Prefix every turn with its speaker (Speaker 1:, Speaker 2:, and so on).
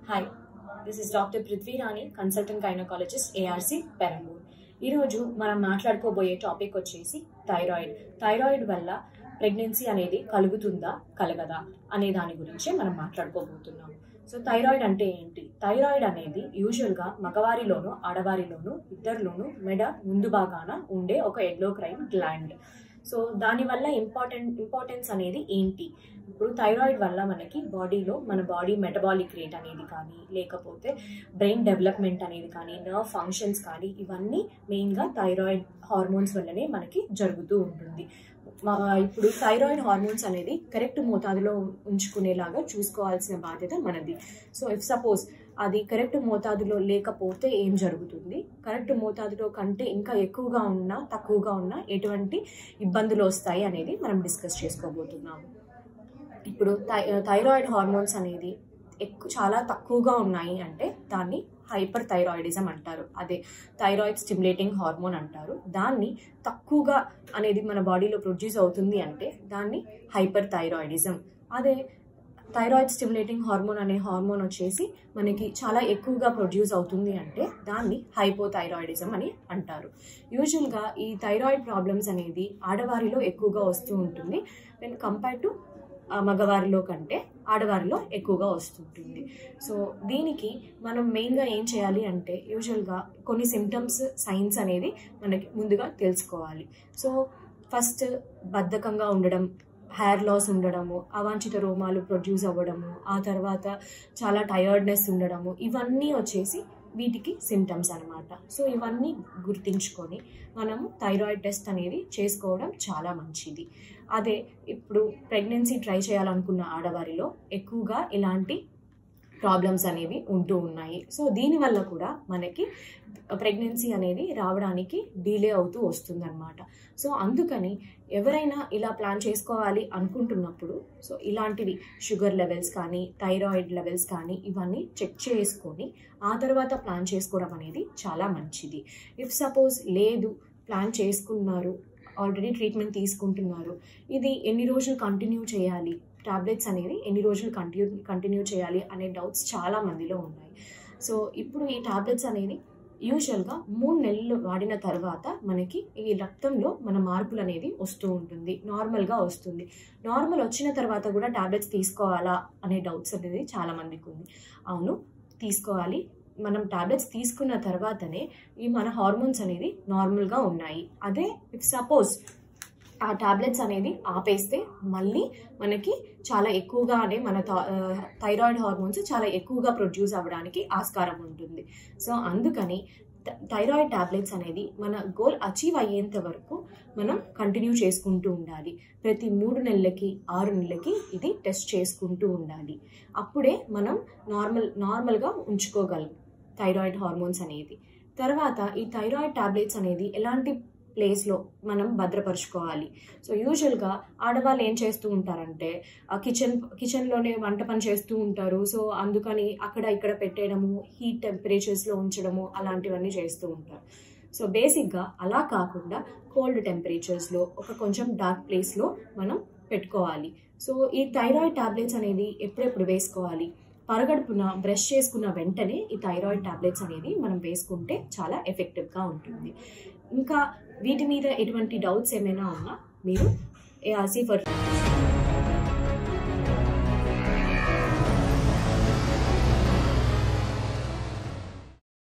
Speaker 1: hi this is doctor Prithvi Rani consultant gynaecologist ARC Perambur ఈరోజు మనం మాట్లాడుకోబోయే టాపిక్ వచ్చేసి థైరాయిడ్ థైరాయిడ్ వల్ల ప్రెగ్నెన్సీ అనేది కలుగుతుందా కలగదా అనే దాని గురించి మనం మాట్లాడుకోబోతున్నాం సో థైరాయిడ్ అంటే ఏంటి థైరాయిడ్ అనేది యూజువల్గా మగవారిలోను ఆడవారిలోను ఇద్దరిలోనూ మెడ ముందు భాగాన ఉండే ఒక ఎండోక్రైన్ గ్లాండ్ సో దానివల్ల ఇంపార్టెంట్ ఇంపార్టెన్స్ అనేది ఏంటి ఇప్పుడు థైరాయిడ్ వల్ల మనకి బాడీలో మన బాడీ మెటబాలిక్ రేట్ అనేది కానీ లేకపోతే బ్రెయిన్ డెవలప్మెంట్ అనేది కానీ నర్వ్ ఫంక్షన్స్ కానీ ఇవన్నీ మెయిన్గా థైరాయిడ్ హార్మోన్స్ వల్లనే మనకి జరుగుతూ ఉంటుంది మా- ఇప్పుడు థైరాయిడ్ హార్మోన్స్ అనేది కరెక్ట్ మోతాదులో ఉంచుకునేలాగా చూసుకోవాల్సిన బాధ్యత మనది సో ఇఫ్ సపోజ్ అది కరెక్ట్ మోతాదులో లేకపోతే ఏం జరుగుతుంది కరెక్ట్ మోతాదులో కంటే ఇంకా ఎక్కువగా ఉన్నా తక్కువగా ఉన్నా ఎటువంటి ఇబ్బందులు వస్తాయి అనేది మనం డిస్కస్ చేసుకోబోతున్నాము ఇప్పుడు థై- థైరాయిడ్ హార్మోన్స్ అనేది ఎక్కువ చాలా తక్కువగా ఉన్నాయి అంటే దాన్ని హైపర్ థైరాయిడిజం అంటారు అదే థైరాయిడ్ స్టిమ్యులేటింగ్ హార్మోన్ అంటారు దాన్ని తక్కువగా అనేది మన బాడీలో ప్రొడ్యూస్ అవుతుంది అంటే దాన్ని హైపర్ థైరాయిడిజం అదే థైరాయిడ్ స్టిమ్యులేటింగ్ హార్మోన్ అనే హార్మోన్ వచ్చేసి మనకి చాలా ఎక్కువగా ప్రొడ్యూస్ అవుతుంది అంటే దాన్ని హైపోథైరాయిడిజం అని అంటారు యూజువల్గా ఈ థైరాయిడ్ ప్రాబ్లమ్స్ అనేది ఆడవారిలో ఎక్కువగా వస్తూ ఉంటుంది వెన్ కంపేర్ టు మగవారిలో కంటే ఆడవారిలో ఎక్కువగా వస్తుంటుంది సో దీనికి మనం మెయిన్గా ఏం చేయాలి అంటే యూజువల్గా కొన్ని సిమ్టమ్స్ సైన్స్ అనేది మనకి ముందుగా తెలుసుకోవాలి సో ఫస్ట్ బద్ధకంగా ఉండడం హెయిర్ లాస్ ఉండడము అవాంఛిత రోమాలు ప్రొడ్యూస్ అవ్వడము ఆ తర్వాత చాలా టయర్డ్నెస్ ఉండడము ఇవన్నీ వచ్చేసి వీటికి సిమ్టమ్స్ అనమాట సో ఇవన్నీ గుర్తించుకొని మనము థైరాయిడ్ టెస్ట్ అనేది చేసుకోవడం చాలా మంచిది అదే ఇప్పుడు ప్రెగ్నెన్సీ ట్రై చేయాలనుకున్న ఆడవారిలో ఎక్కువగా ఇలాంటి ప్రాబ్లమ్స్ అనేవి ఉంటూ ఉన్నాయి సో దీనివల్ల కూడా మనకి ప్రెగ్నెన్సీ అనేది రావడానికి డిలే అవుతూ వస్తుందన్నమాట సో అందుకని ఎవరైనా ఇలా ప్లాన్ చేసుకోవాలి అనుకుంటున్నప్పుడు సో ఇలాంటివి షుగర్ లెవెల్స్ కానీ థైరాయిడ్ లెవెల్స్ కానీ ఇవన్నీ చెక్ చేసుకొని ఆ తర్వాత ప్లాన్ చేసుకోవడం అనేది చాలా మంచిది ఇఫ్ సపోజ్ లేదు ప్లాన్ చేసుకున్నారు ఆల్రెడీ ట్రీట్మెంట్ తీసుకుంటున్నారు ఇది ఎన్ని రోజులు కంటిన్యూ చేయాలి టాబ్లెట్స్ అనేవి ఎన్ని రోజులు కంటిన్యూ కంటిన్యూ చేయాలి అనే డౌట్స్ చాలా మందిలో ఉన్నాయి సో ఇప్పుడు ఈ టాబ్లెట్స్ అనేది యూజువల్గా మూడు నెలలు వాడిన తర్వాత మనకి ఈ రక్తంలో మన మార్పులు అనేది వస్తూ ఉంటుంది నార్మల్గా వస్తుంది నార్మల్ వచ్చిన తర్వాత కూడా టాబ్లెట్స్ తీసుకోవాలా అనే డౌట్స్ అనేది చాలా మందికి ఉంది అవును తీసుకోవాలి మనం టాబ్లెట్స్ తీసుకున్న తర్వాతనే ఈ మన హార్మోన్స్ అనేది నార్మల్గా ఉన్నాయి అదే ఇఫ్ సపోజ్ ఆ టాబ్లెట్స్ అనేది ఆపేస్తే మళ్ళీ మనకి చాలా ఎక్కువగానే మన థా- ఆ, థైరాయిడ్ హార్మోన్స్ చాలా ఎక్కువగా ప్రొడ్యూస్ అవ్వడానికి ఆస్కారం ఉంటుంది సో అందుకని థ- థైరాయిడ్ టాబ్లెట్స్ అనేది మన గోల్ అచీవ్ అయ్యేంత వరకు మనం కంటిన్యూ చేసుకుంటూ ఉండాలి ప్రతి మూడు నెలలకి ఆరు నెలలకి ఇది టెస్ట్ చేసుకుంటూ ఉండాలి అప్పుడే మనం నార్మల్ నార్మల్గా ఉంచుకోగలం థైరాయిడ్ హార్మోన్స్ అనేది తర్వాత ఈ థైరాయిడ్ టాబ్లెట్స్ అనేది ఎలాంటి ప్లేస్లో మనం భద్రపరుచుకోవాలి సో యూజువల్గా ఆడవాళ్ళు ఏం చేస్తూ ఉంటారంటే ఆ కిచెన్ కిచెన్లోనే వంట పని చేస్తూ ఉంటారు సో అందుకని అక్కడ ఇక్కడ పెట్టేయడము హీట్ టెంపరేచర్స్లో ఉంచడము అలాంటివన్నీ చేస్తూ ఉంటారు సో బేసిక్గా అలా కాకుండా కోల్డ్ టెంపరేచర్స్లో ఒక కొంచెం డార్క్ ప్లేస్లో మనం పెట్టుకోవాలి సో ఈ థైరాయిడ్ టాబ్లెట్స్ అనేది ఎప్పుడెప్పుడు వేసుకోవాలి పరగడుపున బ్రష్ చేసుకున్న వెంటనే ఈ థైరాయిడ్ టాబ్లెట్స్ అనేది మనం వేసుకుంటే చాలా ఎఫెక్టివ్గా ఉంటుంది ఇంకా వీటి మీద ఎటువంటి డౌట్స్ ఏమైనా ఉన్నా మీరు ఏఆర్సీ ఫర్